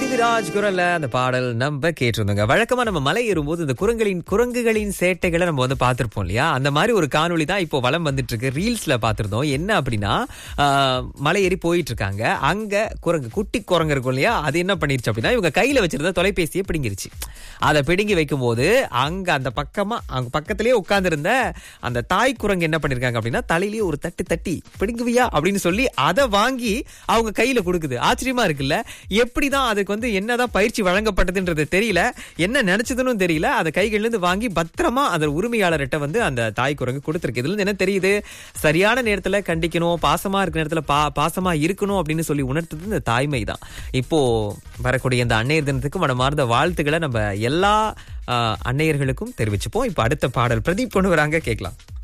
பிருத்திவிராஜ் குரல்ல அந்த பாடல் நம்ம கேட்டிருந்தோங்க வழக்கமா நம்ம மலை ஏறும்போது இந்த குரங்களின் குரங்குகளின் சேட்டைகளை நம்ம வந்து பார்த்திருப்போம் இல்லையா அந்த மாதிரி ஒரு காணொளி தான் இப்போ வலம் வந்துட்டு இருக்கு ரீல்ஸ்ல பார்த்திருந்தோம் என்ன அப்படின்னா ஆஹ், மலை ஏறி போயிட்டு இருக்காங்க அங்க குரங்கு குட்டி குரங்கு இருக்கும் இல்லையா அது என்ன பண்ணிருச்சு அப்படின்னா இவங்க கையில வச்சிருந்த தொலைபேசியை பிடுங்கிருச்சு அதை பிடுங்கி வைக்கும்போது அங்க அந்த பக்கமா அங்க பக்கத்திலேயே உட்கார்ந்திருந்த அந்த தாய் குரங்கு என்ன பண்ணிருக்காங்க அப்படின்னா தலையிலேயே ஒரு தட்டு தட்டி பிடுங்குவியா அப்படின்னு சொல்லி அதை வாங்கி அவங்க கையில கொடுக்குது ஆச்சரியமா இருக்குல்ல எப்படிதான் அதுக்கு வந்து என்னதான் பயிற்சி வழங்கப்பட்டதுன்றது தெரியல என்ன நினைச்சதுன்னு தெரியல அதை கைகள்ல இருந்து வாங்கி பத்திரமா அந்த உரிமையாளர்கிட்ட வந்து அந்த தாய் குரங்கு கொடுத்துருக்கு இதுல இருந்து என்ன தெரியுது சரியான நேரத்துல கண்டிக்கணும் பாசமா இருக்கிற நேரத்துல பா பாசமா இருக்கணும் அப்படின்னு சொல்லி உணர்த்தது இந்த தாய்மை தான் இப்போ வரக்கூடிய இந்த அன்னையர் தினத்துக்கு மனமார்ந்த வாழ்த்துக்களை நம்ம எல்லா ஆஹ், அன்னையர்களுக்கும் தெரிவிச்சுப்போம் இப்போ அடுத்த பாடல் பிரதீப் கொண்டு வராங்க கேட்கலாம்